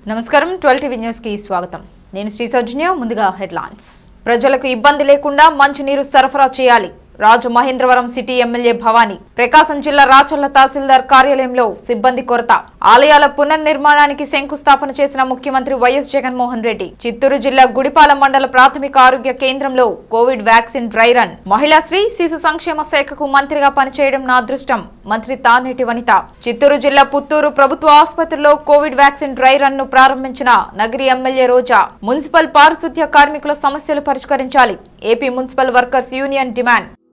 నమస్కారం twelve TV news కి స్వాగతం నేను శ్రీ సౌజన్య ముందుగా హెడ్లైన్స్ ప్రజలకు ఇబ్బంది లేకుండా మంచినీరు సరఫరా చేయాలి రాజమహేంద్రవరం సిటీ ఎమ్మెల్యే భవానీ ప్రకాశం జిల్లా రాచర్ల తహసీల్దార్ కార్యాలయంలో సిబ్బంది కొరత ఆలయాల పునర్నిర్మాణానికి శంకుస్థాపన చేసిన ముఖ్యమంత్రి వైఎస్ జగన్మోహన్ రెడ్డి చిత్తూరు జిల్లా గుడిపాల మండల ప్రాథమిక ఆరోగ్య కేంద్రంలో కోవిడ్ వ్యాక్సిన్ డ్రై రన్ మహిళా శ్రీ శిశు సంక్షేమ శాఖకు మంత్రిగా పనిచేయడం నా అదృష్టం మంత్రి తానేటి వనిత చిత్తూరు జిల్లా పుత్తూరు ప్రభుత్వ ఆసుపత్రిలో కోవిడ్ వ్యాక్సిన్ డ్రై రన్ ను ప్రారంభించిన నగరి ఎమ్మెల్యే రోజా మున్సిపల్ పారిశుద్ధ్య కార్మికుల సమస్యలు పరిష్కరించాలి AP municipal workers union demand